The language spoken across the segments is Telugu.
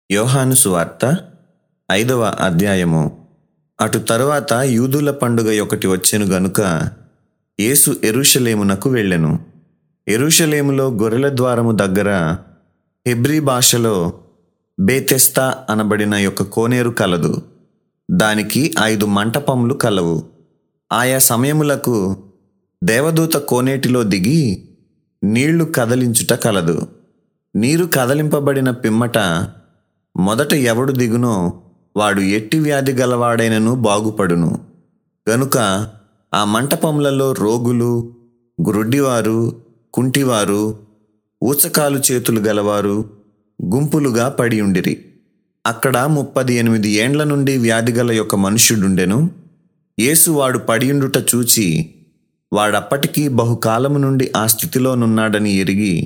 యోహాను సువార్త ఐదవ అధ్యాయము అటు తరువాత యూదుల పండుగ ఒకటి వచ్చెను గనుక యేసు ఎరుషలేమునకు వెళ్ళెను ఎరుషలేములో గొర్రెల ద్వారము దగ్గర హెబ్రీ భాషలో బేతెస్తా అనబడిన యొక్క కోనేరు కలదు దానికి ఐదు మంటపములు కలవు ఆయా సమయములకు దేవదూత కోనేటిలో దిగి నీళ్లు కదలించుట కలదు నీరు కదలింపబడిన పిమ్మట మొదట ఎవడు దిగునో వాడు ఎట్టి వ్యాధి గలవాడైనను బాగుపడును గనుక ఆ మంటపములలో రోగులు గ్రుడ్డివారు కుంటివారు ఊచకాలు చేతులు గలవారు గుంపులుగా పడి ఉండిరి అక్కడ ముప్పది ఎనిమిది ఏండ్ల నుండి వ్యాధిగల యొక్క మనుష్యుడుండెను యేసు వాడు పడియుండుట చూచి వాడప్పటికీ బహుకాలము నుండి ఆ స్థితిలోనున్నాడని ఎరిగి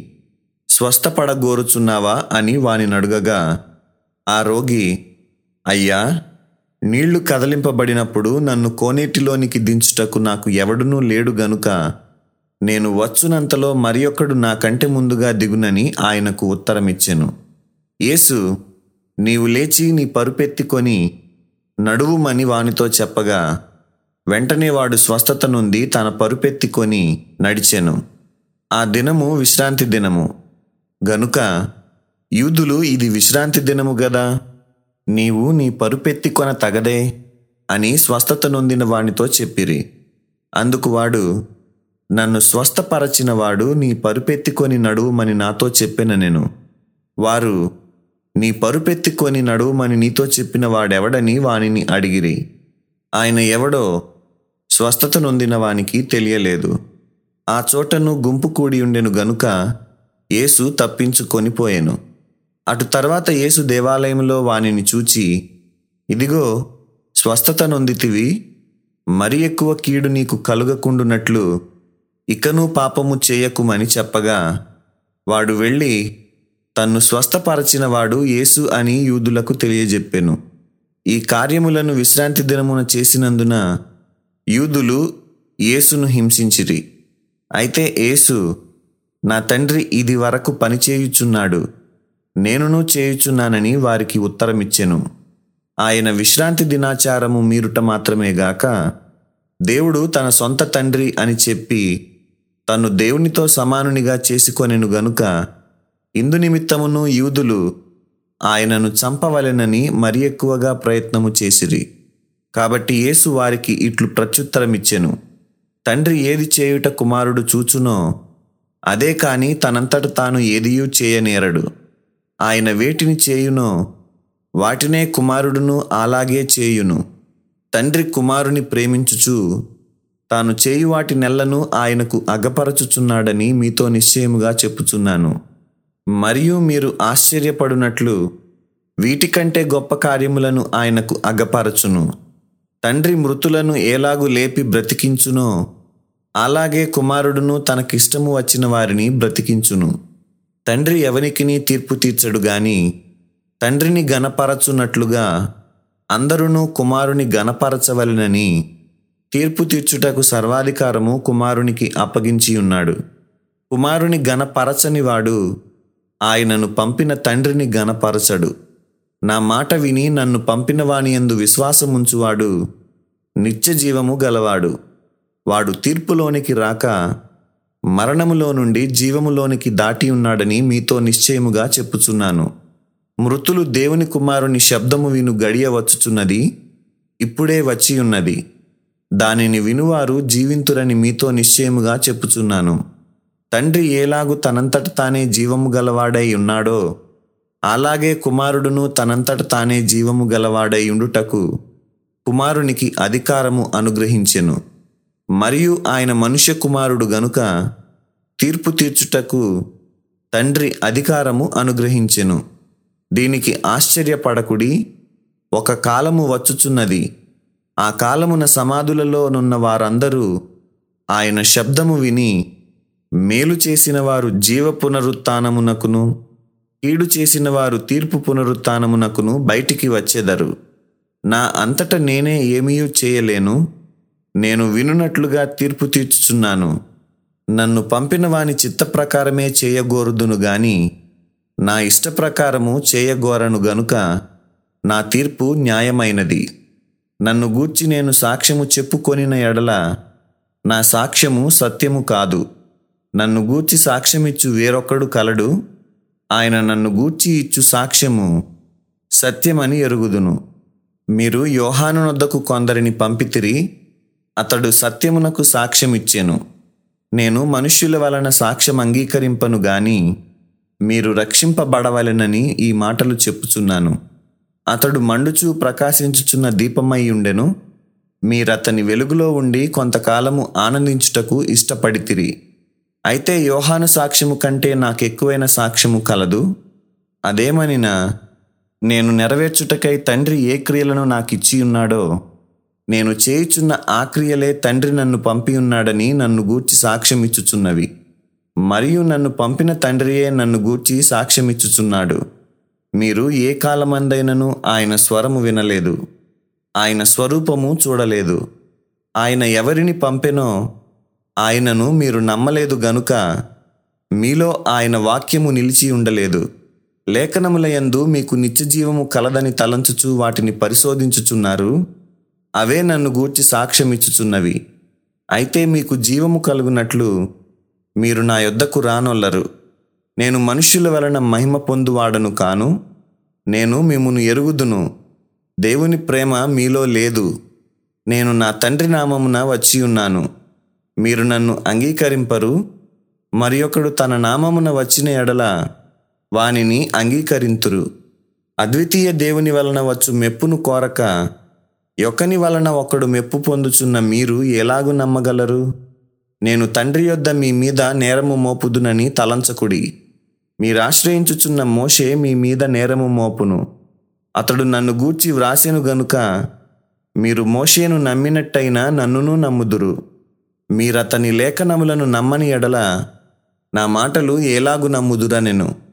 స్వస్థపడగోరుచున్నావా అని వాని నడుగగా ఆ రోగి అయ్యా నీళ్లు కదలింపబడినప్పుడు నన్ను కోనేటిలోనికి దించుటకు నాకు ఎవడునూ లేడు గనుక నేను వచ్చునంతలో మరి ఒకడు నాకంటే ముందుగా దిగునని ఆయనకు ఉత్తరమిచ్చెను యేసు నీవు లేచి నీ పరుపెత్తికొని నడువుమని వానితో చెప్పగా వెంటనే వాడు స్వస్థత నుండి తన పరుపెత్తికొని నడిచెను ఆ దినము విశ్రాంతి దినము గనుక యూదులు ఇది విశ్రాంతి దినము గదా నీవు నీ పరుపెత్తి కొన తగదే అని స్వస్థత నొందిన వానితో చెప్పిరి అందుకు వాడు నన్ను స్వస్థపరచిన వాడు నీ పరుపెత్తికొని నడువుమని నాతో చెప్పిన నేను వారు నీ పరుపెత్తికొని నడువుమని నీతో చెప్పిన వాడెవడని వానిని అడిగిరి ఆయన ఎవడో స్వస్థత నొందిన వానికి తెలియలేదు ఆ చోటను గుంపు కూడి ఉండెను గనుక యేసు తప్పించుకొని పోయెను అటు తర్వాత యేసు దేవాలయంలో వానిని చూచి ఇదిగో స్వస్థత నొందితివి మరి ఎక్కువ కీడు నీకు కలుగకుండునట్లు ఇకను పాపము చేయకుమని చెప్పగా వాడు వెళ్ళి తన్ను స్వస్థపరచిన వాడు యేసు అని యూదులకు తెలియజెప్పెను ఈ కార్యములను విశ్రాంతి దినమున చేసినందున యూదులు యేసును హింసించిరి అయితే యేసు నా తండ్రి ఇది వరకు పనిచేయుచున్నాడు నేనును చేయుచున్నానని వారికి ఉత్తరమిచ్చెను ఆయన విశ్రాంతి దినాచారము మీరుట మాత్రమే గాక దేవుడు తన సొంత తండ్రి అని చెప్పి తను దేవునితో సమానునిగా చేసుకొనెను గనుక ఇందు నిమిత్తమును యూదులు ఆయనను చంపవలెనని మరి ఎక్కువగా ప్రయత్నము చేసిరి కాబట్టి యేసు వారికి ఇట్లు ప్రత్యుత్తరమిచ్చెను తండ్రి ఏది చేయుట కుమారుడు చూచునో అదే కాని తనంతట తాను ఏదియూ చేయనేరడు ఆయన వేటిని చేయునో వాటినే కుమారుడును అలాగే చేయును తండ్రి కుమారుని ప్రేమించుచు తాను చేయు వాటి నెల్లను ఆయనకు అగపరచుచున్నాడని మీతో నిశ్చయముగా చెప్పుచున్నాను మరియు మీరు ఆశ్చర్యపడునట్లు వీటికంటే గొప్ప కార్యములను ఆయనకు అగపరచును తండ్రి మృతులను ఏలాగు లేపి బ్రతికించునో అలాగే కుమారుడును తనకిష్టము వచ్చిన వారిని బ్రతికించును తండ్రి ఎవనికిని తీర్పు తీర్చడు గాని తండ్రిని గనపరచున్నట్లుగా అందరును కుమారుని గనపరచవలెనని తీర్పు తీర్చుటకు సర్వాధికారము కుమారునికి అప్పగించి ఉన్నాడు కుమారుని గనపరచని వాడు ఆయనను పంపిన తండ్రిని గనపరచడు నా మాట విని నన్ను పంపిన వాని యందు విశ్వాసముంచువాడు నిత్య జీవము గలవాడు వాడు తీర్పులోనికి రాక మరణములో నుండి జీవములోనికి దాటి ఉన్నాడని మీతో నిశ్చయముగా చెప్పుచున్నాను మృతులు దేవుని కుమారుని శబ్దము విను గడియ వచ్చుచున్నది ఇప్పుడే వచ్చి ఉన్నది దానిని వినువారు జీవింతురని మీతో నిశ్చయముగా చెప్పుచున్నాను తండ్రి ఏలాగు తనంతట తానే జీవము గలవాడై ఉన్నాడో అలాగే కుమారుడును తనంతట తానే జీవము గలవాడై ఉండుటకు కుమారునికి అధికారము అనుగ్రహించెను మరియు ఆయన మనుష్య కుమారుడు గనుక తీర్పు తీర్చుటకు తండ్రి అధికారము అనుగ్రహించెను దీనికి ఆశ్చర్యపడకుడి ఒక కాలము వచ్చుచున్నది ఆ కాలమున సమాధులలో నున్న వారందరూ ఆయన శబ్దము విని మేలు చేసిన వారు జీవ పునరుత్నమునకును కీడు చేసిన వారు తీర్పు పునరుత్నమునకును బయటికి వచ్చేదరు నా అంతట నేనే ఏమీయూ చేయలేను నేను వినున్నట్లుగా తీర్పు తీర్చుచున్నాను నన్ను పంపిన వాని చిత్త ప్రకారమే చేయగోరుదును గాని నా ఇష్టప్రకారము చేయగోరను గనుక నా తీర్పు న్యాయమైనది నన్ను గూర్చి నేను సాక్ష్యము చెప్పుకొనిన ఎడల నా సాక్ష్యము సత్యము కాదు నన్ను గూర్చి సాక్ష్యమిచ్చు వేరొక్కడు కలడు ఆయన నన్ను గూర్చి ఇచ్చు సాక్ష్యము సత్యమని ఎరుగుదును మీరు యోహాను నొద్దకు కొందరిని పంపితిరి అతడు సత్యమునకు సాక్ష్యమిచ్చెను నేను మనుష్యుల వలన సాక్ష్యం అంగీకరింపను గాని మీరు రక్షింపబడవలెనని ఈ మాటలు చెప్పుచున్నాను అతడు మండుచు ప్రకాశించుచున్న దీపమై ఉండెను మీరతని వెలుగులో ఉండి కొంతకాలము ఆనందించుటకు ఇష్టపడితిరి అయితే యోహాను సాక్ష్యము కంటే నాకెక్కువైన సాక్ష్యము కలదు అదేమనినా నేను నెరవేర్చుటకై తండ్రి ఏ క్రియలను నాకిచ్చి ఉన్నాడో నేను చేయుచున్న ఆ క్రియలే తండ్రి నన్ను పంపి ఉన్నాడని నన్ను గూర్చి సాక్ష్యమిచ్చుచున్నవి మరియు నన్ను పంపిన తండ్రియే నన్ను గూర్చి సాక్ష్యమిచ్చుచున్నాడు మీరు ఏ కాలమందైనను ఆయన స్వరము వినలేదు ఆయన స్వరూపము చూడలేదు ఆయన ఎవరిని పంపెనో ఆయనను మీరు నమ్మలేదు గనుక మీలో ఆయన వాక్యము నిలిచి ఉండలేదు లేఖనములయందు మీకు నిత్యజీవము కలదని తలంచుచు వాటిని పరిశోధించుచున్నారు అవే నన్ను గూర్చి సాక్ష్యమిచ్చుచున్నవి అయితే మీకు జీవము కలుగునట్లు మీరు నా యొద్దకు రానొల్లరు నేను మనుష్యుల వలన మహిమ పొందువాడను కాను నేను మిమ్మును ఎరుగుదును దేవుని ప్రేమ మీలో లేదు నేను నా తండ్రి నామమున వచ్చి ఉన్నాను మీరు నన్ను అంగీకరింపరు మరి ఒకడు తన నామమున వచ్చిన ఎడల వానిని అంగీకరింతురు అద్వితీయ దేవుని వలన వచ్చు మెప్పును కోరక యొక్కని వలన ఒకడు మెప్పు పొందుచున్న మీరు ఎలాగు నమ్మగలరు నేను తండ్రి యొద్ద మీ మీద నేరము మోపుదునని తలంచకుడి మీరాశ్రయించుచున్న మోషే మీ మీద నేరము మోపును అతడు నన్ను గూర్చి వ్రాసెను గనుక మీరు మోషేను నమ్మినట్టయినా నన్నును నమ్ముదురు మీరతని లేఖనములను నమ్మని ఎడల నా మాటలు ఎలాగు నమ్ముదురా నేను